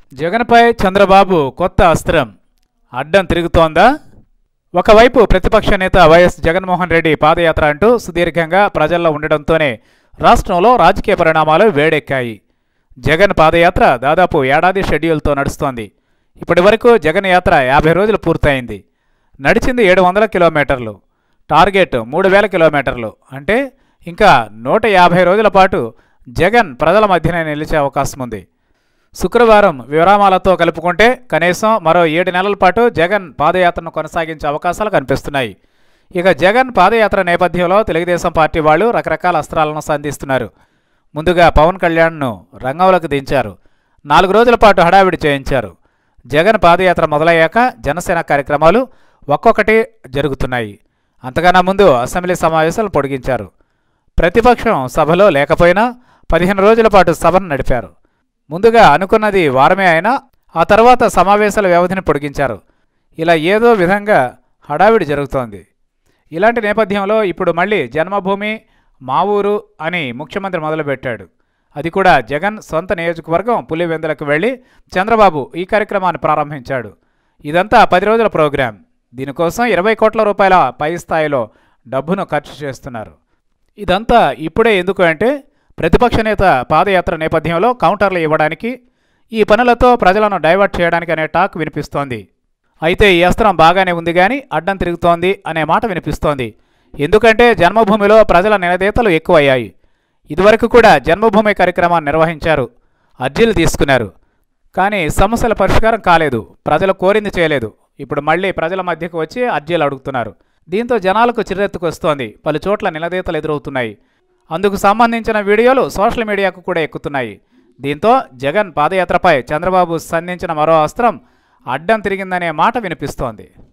జగన్పై చంద్రబాబు కొత్త అస్త్రం అడ్డం తిరుగుతోందా ఒకవైపు ప్రతిపక్ష నేత వైఎస్ జగన్మోహన్ రెడ్డి పాదయాత్ర అంటూ సుదీర్ఘంగా ప్రజల్లో ఉండడంతోనే రాష్ట్రంలో రాజకీయ పరిణామాలు వేడెక్కాయి జగన్ పాదయాత్ర దాదాపు ఏడాది షెడ్యూల్తో నడుస్తోంది ఇప్పటి వరకు జగన్ యాత్ర యాభై రోజులు పూర్తయింది నడిచింది ఏడు వందల కిలోమీటర్లు టార్గెట్ మూడు వేల కిలోమీటర్లు అంటే ఇంకా నూట యాభై రోజుల పాటు జగన్ ప్రజల మధ్యనే నిలిచే అవకాశం ఉంది శుక్రవారం విరామాలతో కలుపుకుంటే కనీసం మరో ఏడు నెలల పాటు జగన్ పాదయాత్రను కొనసాగించే అవకాశాలు కనిపిస్తున్నాయి ఇక జగన్ పాదయాత్ర నేపథ్యంలో తెలుగుదేశం పార్టీ వాళ్ళు రకరకాల అస్త్రాలను సంధిస్తున్నారు ముందుగా పవన్ కళ్యాణ్ను రంగంలోకి దించారు నాలుగు రోజుల పాటు హడావిడి చేయించారు జగన్ పాదయాత్ర మొదలయ్యాక జనసేన కార్యక్రమాలు ఒక్కొక్కటి జరుగుతున్నాయి అంతకన్నా ముందు అసెంబ్లీ సమావేశాలు పొడిగించారు ప్రతిపక్షం సభలో లేకపోయినా పదిహేను రోజుల పాటు సభను నడిపారు ముందుగా అనుకున్నది వారమే అయినా ఆ తర్వాత సమావేశాల వ్యవధిని పొడిగించారు ఇలా ఏదో విధంగా హడావిడి జరుగుతోంది ఇలాంటి నేపథ్యంలో ఇప్పుడు మళ్ళీ జన్మభూమి మా ఊరు అని ముఖ్యమంత్రి మొదలుపెట్టాడు అది కూడా జగన్ సొంత నియోజకవర్గం పులివెందులకు వెళ్ళి చంద్రబాబు ఈ కార్యక్రమాన్ని ప్రారంభించాడు ఇదంతా పది రోజుల ప్రోగ్రాం దీనికోసం ఇరవై కోట్ల రూపాయల పై స్థాయిలో డబ్బును ఖర్చు చేస్తున్నారు ఇదంతా ఇప్పుడే ఎందుకు అంటే ప్రతిపక్ష నేత పాదయాత్ర నేపథ్యంలో కౌంటర్లు ఇవ్వడానికి ఈ పనులతో ప్రజలను డైవర్ట్ చేయడానికి అనే టాక్ వినిపిస్తోంది అయితే ఈ అస్త్రం బాగానే ఉంది కానీ అడ్డం తిరుగుతోంది అనే మాట వినిపిస్తోంది ఎందుకంటే జన్మభూమిలో ప్రజల నిలదీతలు ఎక్కువయ్యాయి ఇదివరకు కూడా జన్మభూమి కార్యక్రమాన్ని నిర్వహించారు అర్జీలు తీసుకున్నారు కానీ సమస్యల పరిష్కారం కాలేదు ప్రజలు కోరింది చేయలేదు ఇప్పుడు మళ్ళీ ప్రజల మధ్యకు వచ్చి అర్జీలు అడుగుతున్నారు దీంతో జనాలకు చిరెత్తుకు వస్తోంది పలు చోట్ల నిలదీతలు ఎదురవుతున్నాయి అందుకు సంబంధించిన వీడియోలు సోషల్ మీడియాకు కూడా ఎక్కుతున్నాయి దీంతో జగన్ పాదయాత్రపై చంద్రబాబు సంధించిన మరో అస్త్రం అడ్డం తిరిగిందనే మాట వినిపిస్తోంది